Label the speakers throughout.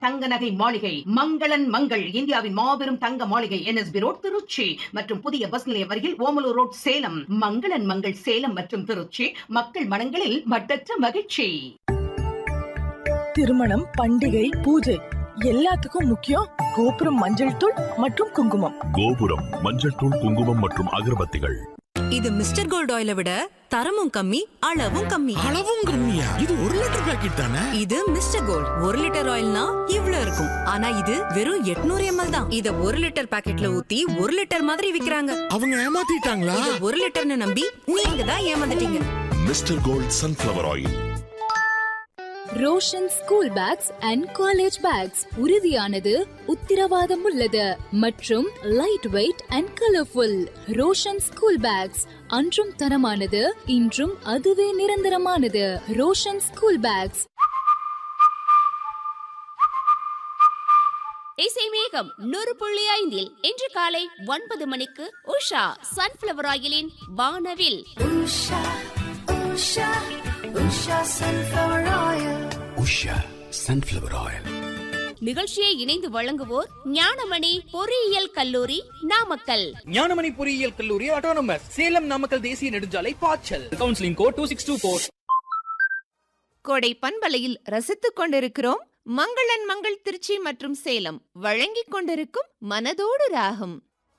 Speaker 1: தங்க நகை மாளிகை மங்களன் மங்கள் இந்தியாவின் மாபெரும் தங்க மாளிகை என்எஸ்பி ரோட் திருச்சி மற்றும் புதிய பஸ் நிலையம் அருகில் ஓமலூர் ரோட் சேலம் மங்களன் மங்கள் சேலம் மற்றும் திருச்சி மக்கள் மனங்களில் மட்டற்ற மகிழ்ச்சி
Speaker 2: திருமணம் பண்டிகை பூஜை எல்லாத்துக்கும் முக்கியம் கோபுரம் மஞ்சள் தூள் மற்றும் குங்குமம்
Speaker 3: கோபுரம் மஞ்சள் தூள் குங்குமம் மற்றும் அகர்பத்திகள்
Speaker 4: இது மிஸ்டர் கோல்ட் ஆயிலை விட தரமும் கம்மி அளவும் கம்மி
Speaker 5: அளவும் கம்மியா இது ஒரு லிட்டர் பாக்கெட் தானே
Speaker 4: இது மிஸ்டர் கோல்ட் ஒரு லிட்டர் ஆயில்னா இவ்ளோ இருக்கும் ஆனா இது வெறும் 800 எம்எல் தான் இத ஒரு லிட்டர் பாக்கெட்ல ஊத்தி ஒரு லிட்டர் மாதிரி விக்கிறாங்க
Speaker 5: அவங்க ஏமாத்திட்டாங்களா
Speaker 4: இத ஒரு லிட்டர்னு நம்பி நீங்க தான் ஏமாந்துட்டீங்க
Speaker 3: mister gold sunflower oil
Speaker 6: Roshan school bags and college bags உறுதியானது உத்திரவாதம் உள்ளது மற்றும் light weight and colourful Roshan school bags அன்றும் தரமானது இன்றும் அதுவே நிரந்தரமானது ரோஷன் ஸ்கூல் பேக்ஸ்
Speaker 7: இசை மேகம் நூறு புள்ளி ஐந்தில் இன்று காலை ஒன்பது மணிக்கு உஷா சன்ஃபிளவர் ஆயிலின் வானவில்
Speaker 5: உஷா சன்ஃபிளவர் ஆயில்
Speaker 7: நிகழ்ச்சியை இணைந்து வழங்குவோர் ஞானமணி பொறியியல் கல்லூரி நாமக்கல்
Speaker 8: ஞானமணி பொறியியல் கல்லூரி ஆட்டோனமஸ் சேலம் நாமக்கல் தேசிய நெடுஞ்சாலை பாய்ச்சல் counselling code two six two four
Speaker 9: Kodai பண்பலையில் ரசித்துக் கொண்டிருக்கிறோம் மங்களன் மங்கள் திருச்சி மற்றும் சேலம் வழங்கிக் கொண்டிருக்கும் மனதோடு ராகம்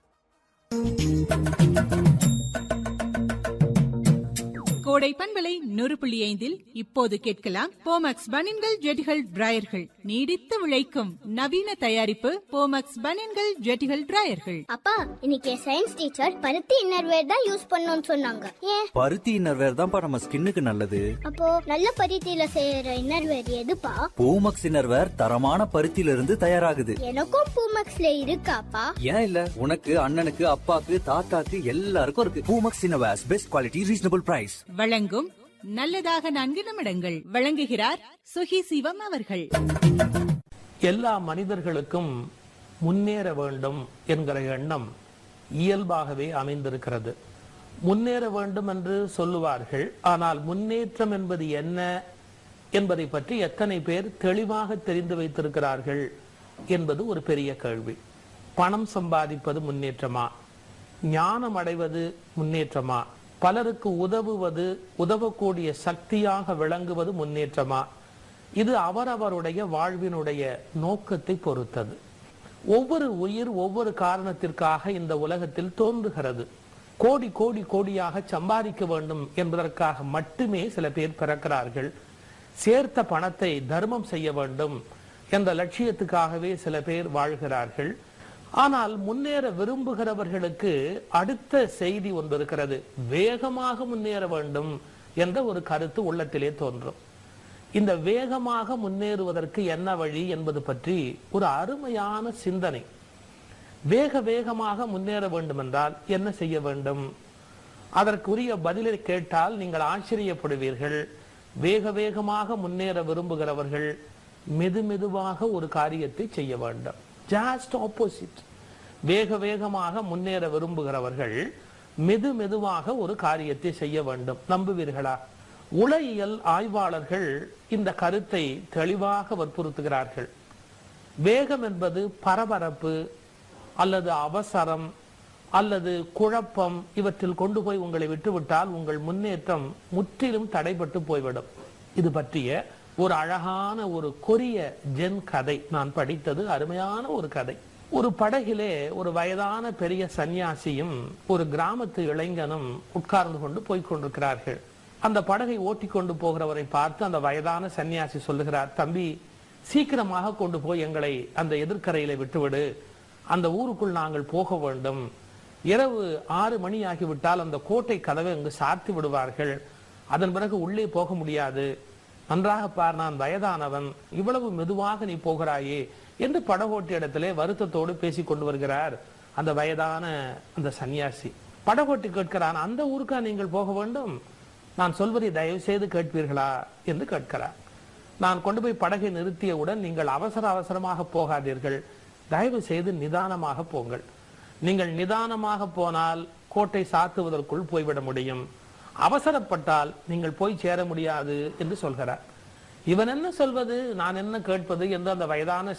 Speaker 10: கோடை பண்பலை நூறு புள்ளி ஐந்தில் இப்போது கேட்கலாம் போமக்ஸ் பனின்கள் ஜெட்டிகள் டிராயர்கள் நீடித்து உழைக்கும் நவீன தயாரிப்பு போமக்ஸ் பனின்கள் ஜெட்டிகள் டிராயர்கள்
Speaker 11: அப்பா இன்னைக்கு சயின்ஸ் டீச்சர் பருத்தி இன்னர்வேர் தான் யூஸ் பண்ணணும்னு சொன்னாங்க ஏன்
Speaker 12: பருத்தி இன்னர்வேர் தான்ப்பா நம்ம ஸ்கின்னுக்கு நல்லது
Speaker 11: அப்போ நல்ல பருத்தியில செய்யற இன்னர்வேர் எதுப்பா
Speaker 12: பூமக்ஸ் இன்னர்வேர் தரமான பருத்தியில இருந்து தயாராகுது
Speaker 11: எனக்கும் பூமக்ஸ்ல இருக்காப்பா
Speaker 12: ஏன் இல்ல உனக்கு அண்ணனுக்கு அப்பாக்கு தாத்தாக்கு எல்லாருக்கும் இருக்கு Poomex innerwears best quality reasonable price
Speaker 10: வழங்கும் நல்லதாக நான்கு நிமிடங்கள் வழங்குகிறார் சுகி சிவம் அவர்கள்
Speaker 13: எல்லா மனிதர்களுக்கும் முன்னேற வேண்டும் என்கிற எண்ணம் இயல்பாகவே அமைந்திருக்கிறது முன்னேற வேண்டும் என்று சொல்லுவார்கள் ஆனால் முன்னேற்றம் என்பது என்ன என்பதை பற்றி எத்தனை பேர் தெளிவாக தெரிந்து வைத்திருக்கிறார்கள் என்பது ஒரு பெரிய கேள்வி பணம் சம்பாதிப்பது முன்னேற்றமா ஞானம் அடைவது முன்னேற்றமா பலருக்கு உதவுவது உதவக்கூடிய சக்தியாக விளங்குவது முன்னேற்றமா இது அவரவருடைய வாழ்வினுடைய நோக்கத்தை பொறுத்தது ஒவ்வொரு உயிர் ஒவ்வொரு காரணத்திற்காக இந்த உலகத்தில் தோன்றுகிறது கோடி கோடி கோடியாக சம்பாதிக்க வேண்டும் என்பதற்காக மட்டுமே சில பேர் பிறக்கிறார்கள் சேர்த்த பணத்தை தர்மம் செய்ய வேண்டும் என்ற லட்சியத்துக்காகவே சில பேர் வாழ்கிறார்கள் ஆனால் முன்னேற விரும்புகிறவர்களுக்கு அடுத்த செய்தி ஒன்று இருக்கிறது வேகமாக முன்னேற வேண்டும் என்ற ஒரு கருத்து உள்ளத்திலே தோன்றும் இந்த வேகமாக முன்னேறுவதற்கு என்ன வழி என்பது பற்றி ஒரு அருமையான சிந்தனை வேக வேகமாக முன்னேற வேண்டும் என்றால் என்ன செய்ய வேண்டும் அதற்குரிய பதிலை கேட்டால் நீங்கள் ஆச்சரியப்படுவீர்கள் வேக வேகமாக முன்னேற விரும்புகிறவர்கள் மெது மெதுவாக ஒரு காரியத்தை செய்ய வேண்டும் ஜாஸ்ட் ஆப்போசிட் வேக வேகமாக முன்னேற விரும்புகிறவர்கள் மெது மெதுவாக ஒரு காரியத்தை செய்ய வேண்டும் நம்புவீர்களா உளவியல் ஆய்வாளர்கள் இந்த கருத்தை தெளிவாக வற்புறுத்துகிறார்கள் வேகம் என்பது பரபரப்பு அல்லது அவசரம் அல்லது குழப்பம் இவற்றில் கொண்டு போய் உங்களை விட்டுவிட்டால் உங்கள் முன்னேற்றம் முற்றிலும் தடைபட்டு போய்விடும் இது பற்றிய ஒரு அழகான ஒரு கொரிய ஜென் கதை நான் படித்தது அருமையான ஒரு கதை ஒரு படகிலே ஒரு வயதான பெரிய சன்னியாசியும் ஒரு கிராமத்து இளைஞனும் உட்கார்ந்து கொண்டு போய்க் கொண்டிருக்கிறார்கள் அந்த படகை ஓட்டி கொண்டு போகிறவரை பார்த்து அந்த வயதான சன்னியாசி சொல்லுகிறார் தம்பி சீக்கிரமாக கொண்டு போய் எங்களை அந்த எதிர்க்கரையில விட்டுவிடு அந்த ஊருக்குள் நாங்கள் போக வேண்டும் இரவு ஆறு மணி ஆகிவிட்டால் அந்த கோட்டை கதவை அங்கு சாத்தி விடுவார்கள் அதன் பிறகு உள்ளே போக முடியாது நன்றாக பார் நான் வயதானவன் இவ்வளவு மெதுவாக நீ போகிறாயே என்று படகோட்டி இடத்திலே வருத்தத்தோடு பேசிக் கொண்டு வருகிறார் அந்த வயதான அந்த சன்னியாசி படகோட்டி கேட்கிறான் அந்த ஊருக்கா நீங்கள் போக வேண்டும் நான் சொல்வதை தயவு செய்து கேட்பீர்களா என்று கேட்கிறார் நான் கொண்டு போய் படகை நிறுத்தியவுடன் நீங்கள் அவசர அவசரமாக போகாதீர்கள் தயவு செய்து நிதானமாக போங்கள் நீங்கள் நிதானமாக போனால் கோட்டை சாத்துவதற்குள் போய்விட முடியும் அவசரப்பட்டால் நீங்கள் போய் சேர முடியாது என்று சொல்கிறார் இவன் என்ன சொல்வது நான் என்ன கேட்பது என்று அந்த வயதான